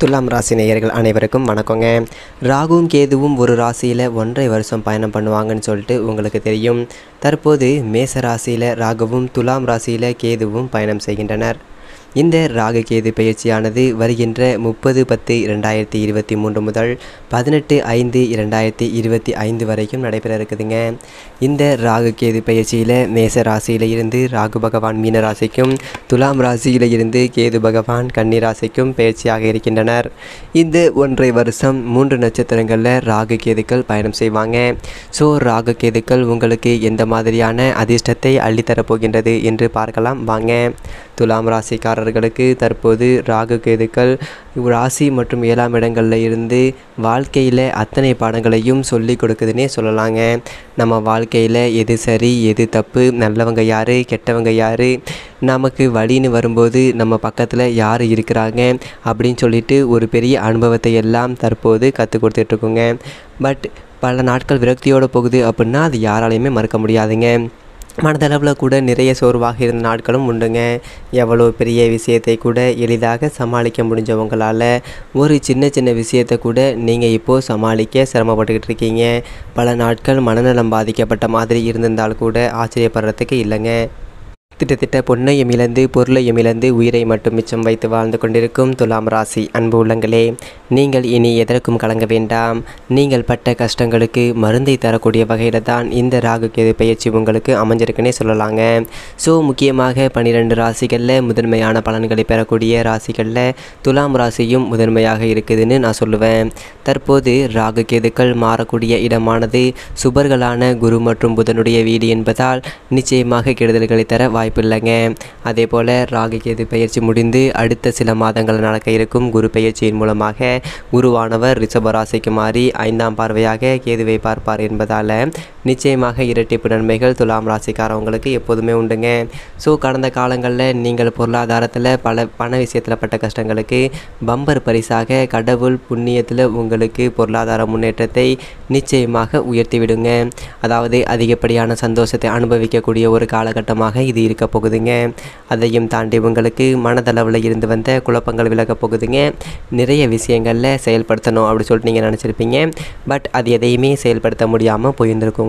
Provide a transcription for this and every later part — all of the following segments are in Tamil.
துலாம் ராசி நேயர்கள் அனைவருக்கும் வணக்கங்க ராகுவும் கேதுவும் ஒரு ராசியில் ஒன்றரை வருஷம் பயணம் பண்ணுவாங்கன்னு சொல்லிட்டு உங்களுக்கு தெரியும் தற்போது மேச ராசியில் ராகுவும் துலாம் ராசியில் கேதுவும் பயணம் செய்கின்றனர் இந்த ராகு கேது பயிற்சியானது வருகின்ற முப்பது பத்து இரண்டாயிரத்தி இருபத்தி மூன்று முதல் பதினெட்டு ஐந்து இரண்டாயிரத்தி இருபத்தி ஐந்து வரைக்கும் நடைபெற இருக்குதுங்க இந்த ராகு கேது பயிற்சியில் மேச ராசியில் இருந்து ராகு பகவான் மீன ராசிக்கும் துலாம் ராசியில் இருந்து கேது பகவான் கன்னி ராசிக்கும் பயிற்சியாக இருக்கின்றனர் இந்த ஒன்றை வருஷம் மூன்று நட்சத்திரங்களில் ராகு கேதுக்கள் பயணம் செய்வாங்க ஸோ ராகு கேதுக்கள் உங்களுக்கு எந்த மாதிரியான அதிர்ஷ்டத்தை அள்ளித்தரப் போகின்றது என்று பார்க்கலாம் வாங்க துலாம் ராசிக்காரர்களுக்கு தற்போது ராகு கேதுக்கள் ராசி மற்றும் ஏழாம் இடங்களில் இருந்து வாழ்க்கையில் அத்தனை பாடங்களையும் சொல்லி கொடுக்குதுன்னே சொல்லலாங்க நம்ம வாழ்க்கையில் எது சரி எது தப்பு நல்லவங்க யார் கெட்டவங்க யார் நமக்கு வழின்னு வரும்போது நம்ம பக்கத்தில் யார் இருக்கிறாங்க அப்படின்னு சொல்லிட்டு ஒரு பெரிய அனுபவத்தை எல்லாம் தற்போது கற்றுக் கொடுத்துட்ருக்குங்க பட் பல நாட்கள் விரக்தியோடு போகுது அப்படின்னா அது யாராலையுமே மறக்க முடியாதுங்க மனதளவில் கூட நிறைய சோர்வாக இருந்த நாட்களும் உண்டுங்க எவ்வளோ பெரிய விஷயத்தை கூட எளிதாக சமாளிக்க முடிஞ்சவங்களால் ஒரு சின்ன சின்ன விஷயத்தை கூட நீங்கள் இப்போது சமாளிக்க சிரமப்பட்டுக்கிட்டு இருக்கீங்க பல நாட்கள் மனநலம் பாதிக்கப்பட்ட மாதிரி இருந்திருந்தால் கூட ஆச்சரியப்படுறதுக்கு இல்லைங்க திட்டத்திட்ட பொன்னையும் இழந்து பொருளையும் இழந்து உயிரை மட்டும் மிச்சம் வைத்து வாழ்ந்து கொண்டிருக்கும் துலாம் ராசி அன்பு உள்ளங்களே நீங்கள் இனி எதற்கும் கலங்க வேண்டாம் நீங்கள் பட்ட கஷ்டங்களுக்கு மருந்தை தரக்கூடிய வகையில் தான் இந்த ராகு கேது பயிற்சி உங்களுக்கு அமைஞ்சிருக்குன்னே சொல்லலாங்க ஸோ முக்கியமாக பன்னிரெண்டு ராசிகளில் முதன்மையான பலன்களை பெறக்கூடிய ராசிகளில் துலாம் ராசியும் முதன்மையாக இருக்குதுன்னு நான் சொல்லுவேன் தற்போது ராகு கேதுக்கள் மாறக்கூடிய இடமானது சுபர்களான குரு மற்றும் புதனுடைய வீடு என்பதால் நிச்சயமாக கெடுதல்களை தர வாய்ப்பில்லைங்க அதே போல் ராகு கேது பயிற்சி முடிந்து அடுத்த சில மாதங்கள் நடக்க இருக்கும் குரு பயிற்சியின் மூலமாக குருவானவர் ரிஷப ராசிக்கு மாறி ஐந்தாம் பார்வையாக கேதுவை பார்ப்பார் என்பதால் நிச்சயமாக இரட்டிப்பு நன்மைகள் துலாம் ராசிக்காரவங்களுக்கு எப்போதுமே உண்டுங்க ஸோ கடந்த காலங்களில் நீங்கள் பொருளாதாரத்தில் பல பண விஷயத்தில் பட்ட கஷ்டங்களுக்கு பம்பர் பரிசாக கடவுள் புண்ணியத்தில் உங்களுக்கு பொருளாதார முன்னேற்றத்தை நிச்சயமாக உயர்த்தி விடுங்க அதாவது அதிகப்படியான சந்தோஷத்தை அனுபவிக்கக்கூடிய ஒரு காலகட்டமாக இது இருக்க போகுதுங்க அதையும் தாண்டி உங்களுக்கு மனதளவில் இருந்து வந்த குழப்பங்கள் விலக போகுதுங்க நிறைய விஷயங்களில் செயல்படுத்தணும் அப்படி சொல்லிட்டு நீங்கள் நினச்சிருப்பீங்க பட் அது எதையுமே செயல்படுத்த முடியாமல் போயிருந்துருக்குங்க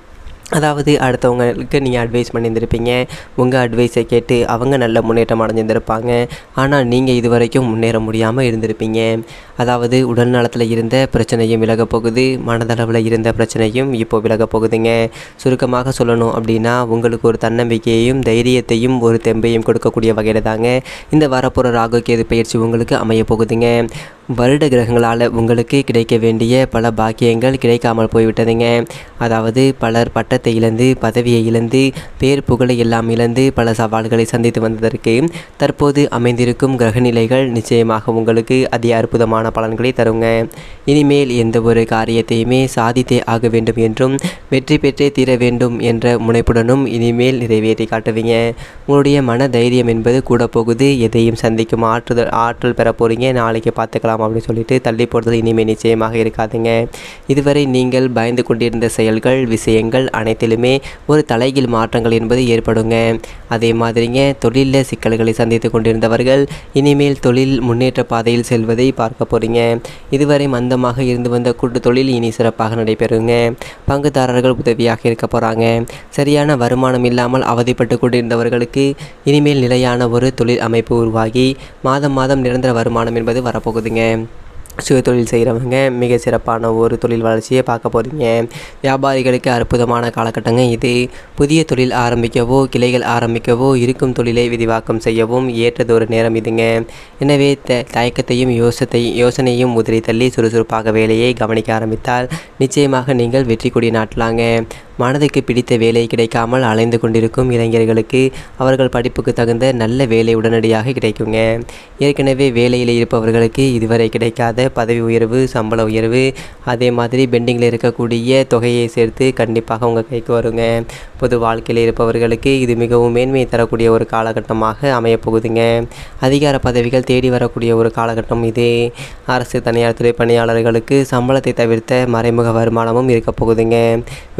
அதாவது அடுத்தவங்களுக்கு நீங்கள் அட்வைஸ் பண்ணியிருந்திருப்பீங்க உங்கள் அட்வைஸை கேட்டு அவங்க நல்ல முன்னேற்றம் அடைஞ்சிருந்திருப்பாங்க ஆனால் நீங்கள் இது வரைக்கும் முன்னேற முடியாமல் இருந்திருப்பீங்க அதாவது உடல் நலத்தில் இருந்த பிரச்சனையும் விலக போகுது மனதளவில் இருந்த பிரச்சனையும் இப்போ விலக போகுதுங்க சுருக்கமாக சொல்லணும் அப்படின்னா உங்களுக்கு ஒரு தன்னம்பிக்கையையும் தைரியத்தையும் ஒரு தெம்பையும் கொடுக்கக்கூடிய வகையில் தாங்க இந்த வரப்போகிற ராகு கேது பயிற்சி உங்களுக்கு அமைய போகுதுங்க வருட கிரகங்களால் உங்களுக்கு கிடைக்க வேண்டிய பல பாக்கியங்கள் கிடைக்காமல் போய்விட்டதுங்க அதாவது பலர் பட்டத்தை இழந்து பதவியை இழந்து பேர் புகழை எல்லாம் இழந்து பல சவால்களை சந்தித்து வந்ததற்கு தற்போது அமைந்திருக்கும் கிரகநிலைகள் நிச்சயமாக உங்களுக்கு அதி அற்புதமான பலன்களை தருங்க இனிமேல் எந்த ஒரு காரியத்தையுமே சாதித்தே ஆக வேண்டும் என்றும் வெற்றி பெற்றே தீர வேண்டும் என்ற முனைப்புடனும் இனிமேல் நிறைவேற்றி காட்டுவீங்க உங்களுடைய மன தைரியம் என்பது கூட போகுது எதையும் சந்திக்கும் ஆற்றுதல் ஆற்றல் பெற போகிறீங்க நாளைக்கு பார்த்துக்கலாம் அப்படின்னு சொல்லிட்டு தள்ளி போடுறது இனிமேல் நிச்சயமாக இருக்காதுங்க இதுவரை நீங்கள் பயந்து கொண்டிருந்த செயல்கள் விஷயங்கள் அனைத்திலுமே ஒரு தலைகீழ் மாற்றங்கள் என்பது ஏற்படுங்க அதே மாதிரிங்க தொழிலில் சிக்கல்களை சந்தித்து கொண்டிருந்தவர்கள் இனிமேல் தொழில் முன்னேற்ற பாதையில் செல்வதை பார்க்க போகிறீங்க இதுவரை மந்தமாக இருந்து வந்த கூட்டு தொழில் இனி சிறப்பாக நடைபெறுங்க பங்குதாரர்கள் உதவியாக இருக்க போகிறாங்க சரியான வருமானம் இல்லாமல் அவதிப்பட்டு கொண்டிருந்தவர்களுக்கு இனிமேல் நிலையான ஒரு தொழில் அமைப்பு உருவாகி மாதம் மாதம் நிரந்தர வருமானம் என்பது வரப்போகுதுங்க சுய தொழில் செய்கிறவங்க மிக சிறப்பான ஒரு தொழில் வளர்ச்சியை பார்க்க போகிறீங்க வியாபாரிகளுக்கு அற்புதமான காலகட்டங்க இது புதிய தொழில் ஆரம்பிக்கவோ கிளைகள் ஆரம்பிக்கவோ இருக்கும் தொழிலை விரிவாக்கம் செய்யவும் ஏற்றதொரு நேரம் இதுங்க எனவே த தயக்கத்தையும் யோசத்தை யோசனையும் உதிரி தள்ளி சுறுசுறுப்பாக வேலையை கவனிக்க ஆரம்பித்தால் நிச்சயமாக நீங்கள் வெற்றி கொடி நாட்டலாங்க மனதுக்கு பிடித்த வேலை கிடைக்காமல் அலைந்து கொண்டிருக்கும் இளைஞர்களுக்கு அவர்கள் படிப்புக்கு தகுந்த நல்ல வேலை உடனடியாக கிடைக்குங்க ஏற்கனவே வேலையில் இருப்பவர்களுக்கு இதுவரை கிடைக்காத பதவி உயர்வு சம்பள உயர்வு அதே மாதிரி பெண்டிங்கில் இருக்கக்கூடிய தொகையை சேர்த்து கண்டிப்பாக உங்கள் கைக்கு வருங்க பொது வாழ்க்கையில் இருப்பவர்களுக்கு இது மிகவும் மேன்மையை தரக்கூடிய ஒரு காலகட்டமாக அமையப்போகுதுங்க அதிகார பதவிகள் தேடி வரக்கூடிய ஒரு காலகட்டம் இது அரசு தனியார் துறை பணியாளர்களுக்கு சம்பளத்தை தவிர்த்த மறைமுக வருமானமும் இருக்க போகுதுங்க விவசாயிகள்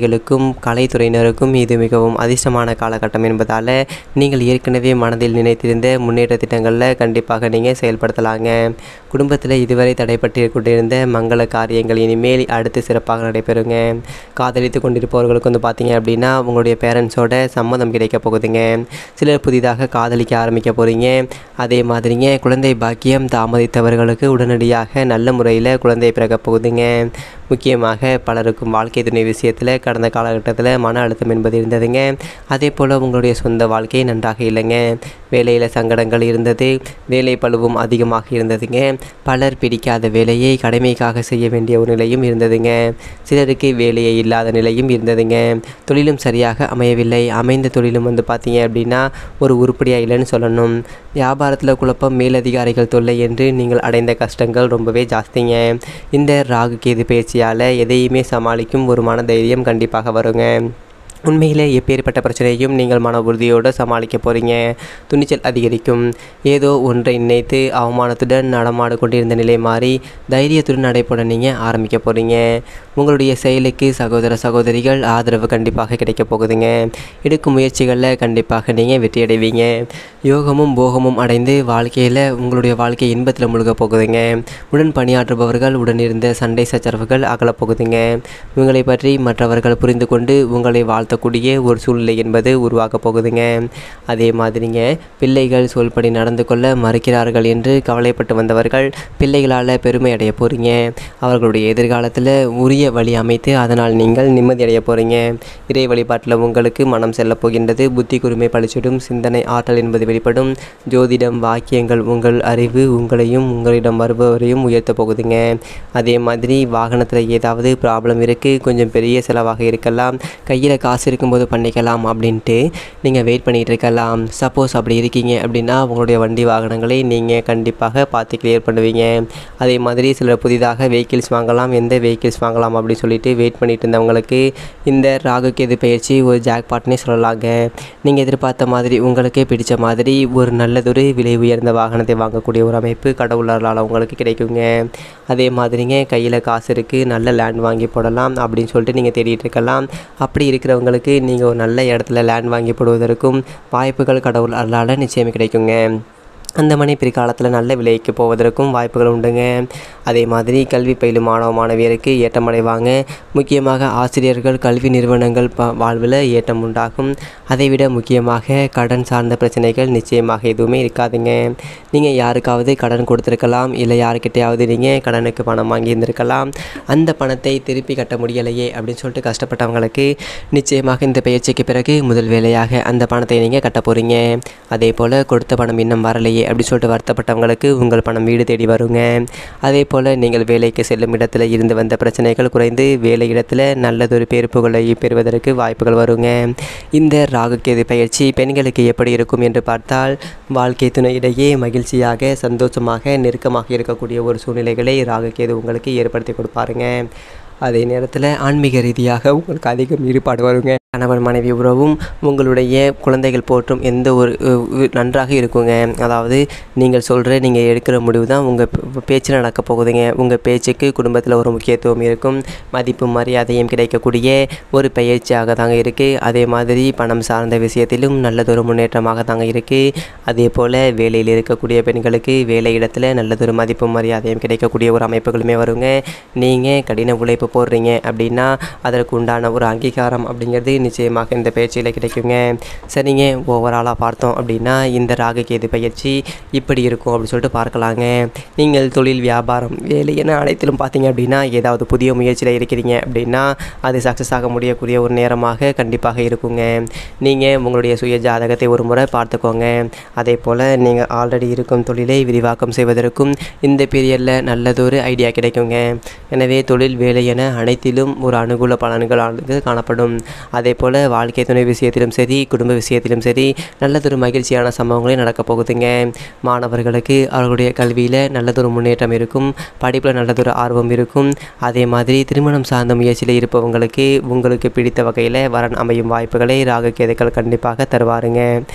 விவசாயிகளுக்கும் கலைத்துறையினருக்கும் இது மிகவும் அதிர்ஷ்டமான காலகட்டம் என்பதால் நீங்கள் ஏற்கனவே மனதில் நினைத்திருந்த முன்னேற்ற திட்டங்களில் கண்டிப்பாக நீங்கள் செயல்படுத்தலாங்க குடும்பத்தில் இதுவரை தடைப்பட்டு கொண்டிருந்த மங்கள காரியங்கள் இனிமேல் அடுத்து சிறப்பாக நடைபெறுங்க காதலித்து கொண்டிருப்பவர்களுக்கு வந்து பார்த்தீங்க அப்படின்னா உங்களுடைய பேரண்ட்ஸோட சம்மதம் கிடைக்க போகுதுங்க சிலர் புதிதாக காதலிக்க ஆரம்பிக்க போகிறீங்க அதே மாதிரிங்க குழந்தை பாக்கியம் தாமதித்தவர்களுக்கு உடனடியாக நல்ல முறையில் குழந்தை பிறக்க போகுதுங்க முக்கியமாக பலருக்கும் வாழ்க்கை துணை விஷயத்தில் கடந்த காலகட்டத்தில் மன அழுத்தம் என்பது இருந்ததுங்க அதே போல் உங்களுடைய சொந்த வாழ்க்கை நன்றாக இல்லைங்க வேலையில் சங்கடங்கள் இருந்தது வேலை பழுவும் அதிகமாக இருந்ததுங்க பலர் பிடிக்காத வேலையை கடமைக்காக செய்ய வேண்டிய ஒரு நிலையும் இருந்ததுங்க சிலருக்கு வேலையே இல்லாத நிலையும் இருந்ததுங்க தொழிலும் சரியாக அமையவில்லை அமைந்த தொழிலும் வந்து பார்த்தீங்க அப்படின்னா ஒரு உருப்படியாக இல்லைன்னு சொல்லணும் வியாபாரத்தில் குழப்பம் மேலதிகாரிகள் தொல்லை என்று நீங்கள் அடைந்த கஷ்டங்கள் ரொம்பவே ஜாஸ்திங்க இந்த ராகு கேது பயிற்சியால் எதையுமே சமாளிக்கும் ஒரு மனதைரியம் கண்டிப்பாக வருங்க உண்மையிலே எப்பேற்பட்ட பிரச்சனையும் நீங்கள் மன உறுதியோடு சமாளிக்க போகிறீங்க துணிச்சல் அதிகரிக்கும் ஏதோ ஒன்றை நினைத்து அவமானத்துடன் நடமாடு கொண்டிருந்த நிலை மாறி தைரியத்துடன் நடைபெற நீங்கள் ஆரம்பிக்க போகிறீங்க உங்களுடைய செயலுக்கு சகோதர சகோதரிகள் ஆதரவு கண்டிப்பாக கிடைக்க போகுதுங்க எடுக்கும் முயற்சிகளில் கண்டிப்பாக நீங்கள் வெற்றி அடைவீங்க யோகமும் போகமும் அடைந்து வாழ்க்கையில் உங்களுடைய வாழ்க்கை இன்பத்தில் முழுக போகுதுங்க உடன் பணியாற்றுபவர்கள் உடன் இருந்த சண்டை சச்சரவுகள் அகலப் போகுதுங்க உங்களை பற்றி மற்றவர்கள் புரிந்து கொண்டு உங்களை வாழ்த்தக்கூடிய ஒரு சூழ்நிலை என்பது உருவாகப் போகுதுங்க அதே மாதிரிங்க பிள்ளைகள் சொல்படி நடந்து கொள்ள மறுக்கிறார்கள் என்று கவலைப்பட்டு வந்தவர்கள் பிள்ளைகளால் பெருமை அடைய போகிறீங்க அவர்களுடைய எதிர்காலத்தில் உரிய வழி அமைத்து அதனால் நீங்கள் நிம்மதி அடைய போகிறீங்க இறை வழிபாட்டில் உங்களுக்கு மனம் செல்லப் போகின்றது புத்தி குறுமை பழிச்சிடும் சிந்தனை ஆற்றல் என்பது வெளிப்படும் ஜோதிடம் வாக்கியங்கள் உங்கள் அறிவு உங்களையும் உங்களிடம் வருபவரையும் உயர்த்த போகுதுங்க அதே மாதிரி வாகனத்தில் ஏதாவது ப்ராப்ளம் இருக்குது கொஞ்சம் பெரிய செலவாக இருக்கலாம் கையில் காசு இருக்கும்போது பண்ணிக்கலாம் அப்படின்ட்டு நீங்கள் வெயிட் பண்ணிகிட்டு இருக்கலாம் சப்போஸ் அப்படி இருக்கீங்க அப்படின்னா உங்களுடைய வண்டி வாகனங்களை நீங்கள் கண்டிப்பாக பார்த்து கிளியர் பண்ணுவீங்க அதே மாதிரி சிலர் புதிதாக வெஹிக்கிள்ஸ் வாங்கலாம் எந்த வெஹிக்கிள்ஸ் வாங்கலாம் அப்படின்னு சொல்லிட்டு வெயிட் பண்ணிட்டு இருந்தவங்களுக்கு இந்த ராகு கேது பயிற்சி ஒரு ஜாக்பாட்னே சொல்லலாங்க நீங்கள் எதிர்பார்த்த மாதிரி உங்களுக்கே பிடிச்ச மாதிரி ஒரு நல்லதொரு விலை உயர்ந்த வாகனத்தை வாங்கக்கூடிய ஒரு அமைப்பு கடவுளால் உங்களுக்கு கிடைக்குங்க அதே மாதிரிங்க கையில் காசு இருக்குது நல்ல லேண்ட் வாங்கி போடலாம் அப்படின்னு சொல்லிட்டு நீங்கள் தேடிட்டு இருக்கலாம் அப்படி இருக்கிறவங்களுக்கு நீங்கள் ஒரு நல்ல இடத்துல லேண்ட் வாங்கி போடுவதற்கும் வாய்ப்புகள் கடவுள் அருளால் நிச்சயம் கிடைக்குங்க அந்த மனை பிற்காலத்தில் நல்ல விலைக்கு போவதற்கும் வாய்ப்புகள் உண்டுங்க அதே மாதிரி கல்வி பயிலும் மாணவ மாணவியருக்கு ஏற்றமடைவாங்க முக்கியமாக ஆசிரியர்கள் கல்வி நிறுவனங்கள் ப வாழ்வில் ஏற்றம் உண்டாகும் அதைவிட முக்கியமாக கடன் சார்ந்த பிரச்சனைகள் நிச்சயமாக எதுவுமே இருக்காதுங்க நீங்கள் யாருக்காவது கடன் கொடுத்துருக்கலாம் இல்லை யாருக்கிட்டையாவது நீங்கள் கடனுக்கு பணம் வாங்கி இருந்திருக்கலாம் அந்த பணத்தை திருப்பி கட்ட முடியலையே அப்படின்னு சொல்லிட்டு கஷ்டப்பட்டவங்களுக்கு நிச்சயமாக இந்த பயிற்சிக்கு பிறகு முதல் வேலையாக அந்த பணத்தை நீங்கள் கட்ட போகிறீங்க அதே போல் கொடுத்த பணம் இன்னும் வரலையே அப்படி சொல்லிட்டு வருத்தப்பட்டவங்களுக்கு உங்கள் பணம் வீடு தேடி வருங்க அதே போல் நீங்கள் வேலைக்கு செல்லும் இடத்துல இருந்து வந்த பிரச்சனைகள் குறைந்து வேலை இடத்துல நல்லதொரு பேர் புகழை பெறுவதற்கு வாய்ப்புகள் வருங்க இந்த ராகுகேது பயிற்சி பெண்களுக்கு எப்படி இருக்கும் என்று பார்த்தால் வாழ்க்கை துணையிடையே மகிழ்ச்சியாக சந்தோஷமாக நெருக்கமாக இருக்கக்கூடிய ஒரு சூழ்நிலைகளை ராகுகேது உங்களுக்கு ஏற்படுத்தி கொடுப்பாருங்க அதே நேரத்தில் ஆன்மீக ரீதியாக உங்களுக்கு அதிகம் ஈடுபாடு வருங்க கணவன் மனைவி உறவும் உங்களுடைய குழந்தைகள் போற்றும் எந்த ஒரு அஹ், உ- நன்றாக இருக்குங்க அதாவது நீங்கள் சொல்கிற நீங்கள் எடுக்கிற முடிவு தான் உங்கள் பேச்சில் நடக்க போகுதுங்க உங்கள் பேச்சுக்கு குடும்பத்தில் ஒரு முக்கியத்துவம் இருக்கும் மதிப்பும் மரியாதையும் கிடைக்கக்கூடிய ஒரு பயிற்சியாக தாங்க இருக்குது அதே மாதிரி பணம் சார்ந்த விஷயத்திலும் நல்லதொரு முன்னேற்றமாக தாங்க இருக்குது அதே போல் வேலையில் இருக்கக்கூடிய பெண்களுக்கு வேலை இடத்துல நல்லதொரு மதிப்பும் மரியாதையும் கிடைக்கக்கூடிய ஒரு அமைப்புகளுமே வருங்க நீங்கள் கடின உழைப்பு போடுறீங்க அப்படின்னா அதற்கு உண்டான ஒரு அங்கீகாரம் அப்படிங்கிறது நிச்சயமாக இந்த பயிற்சியில் கிடைக்குங்க சரிங்க ஓவராலாக பார்த்தோம் அப்படின்னா இந்த ராகுகேது பயிற்சி இப்படி இருக்கும் அப்படின்னு சொல்லிட்டு பார்க்கலாங்க நீங்கள் தொழில் வியாபாரம் வேலை என அனைத்திலும் பார்த்தீங்க அப்படின்னா ஏதாவது புதிய முயற்சியில் இருக்கிறீங்க அப்படின்னா அது சக்ஸஸ் ஆக முடியக்கூடிய ஒரு நேரமாக கண்டிப்பாக இருக்குங்க நீங்கள் உங்களுடைய சுய ஜாதகத்தை ஒரு முறை பார்த்துக்கோங்க அதே போல் நீங்கள் ஆல்ரெடி இருக்கும் தொழிலை விரிவாக்கம் செய்வதற்கும் இந்த பீரியடில் நல்லதொரு ஐடியா கிடைக்குங்க எனவே தொழில் வேலை என அனைத்திலும் ஒரு அனுகூல பலன்கள் ஆனது காணப்படும் அதே போல் வாழ்க்கை துணை விஷயத்திலும் சரி குடும்ப விஷயத்திலும் சரி நல்லதொரு மகிழ்ச்சியான சம்பவங்களே நடக்கப் போகுதுங்க மாணவர்களுக்கு அவர்களுடைய கல்வியில் நல்லதொரு முன்னேற்றம் இருக்கும் படிப்பில் நல்லதொரு ஆர்வம் இருக்கும் அதே மாதிரி திருமணம் சார்ந்த முயற்சியில் இருப்பவங்களுக்கு உங்களுக்கு பிடித்த வகையில் வரன் அமையும் வாய்ப்புகளை ராகு கேதுக்கள் கண்டிப்பாக தருவாருங்க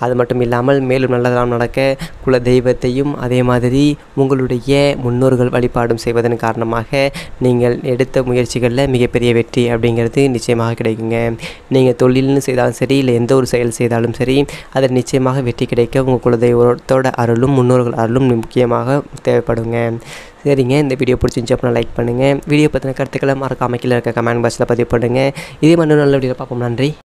அது மட்டும் இல்லாமல் மேலும் நல்லதெல்லாம் நடக்க குல தெய்வத்தையும் அதே மாதிரி உங்களுடைய முன்னோர்கள் வழிபாடும் செய்வதன் காரணமாக நீங்கள் எடுத்த முயற்சிகளில் மிகப்பெரிய வெற்றி அப்படிங்கிறது நிச்சயமாக கிடைக்குங்க நீங்கள் தொழில்னு செய்தாலும் சரி இல்லை எந்த ஒரு செயல் செய்தாலும் சரி அதில் நிச்சயமாக வெற்றி கிடைக்க உங்கள் குலதெய்வத்தோட அருளும் முன்னோர்கள் அருளும் முக்கியமாக தேவைப்படுங்க சரிங்க இந்த வீடியோ பிடிச்சிருந்துச்சு அப்படின்னா லைக் பண்ணுங்கள் வீடியோ பற்றின கருத்துக்களை மறக்காம கீழே இருக்க கமெண்ட் பாக்ஸில் பதிவு பண்ணுங்கள் இதே மாதிரி நல்ல வீடியோ பார்ப்போம் நன்றி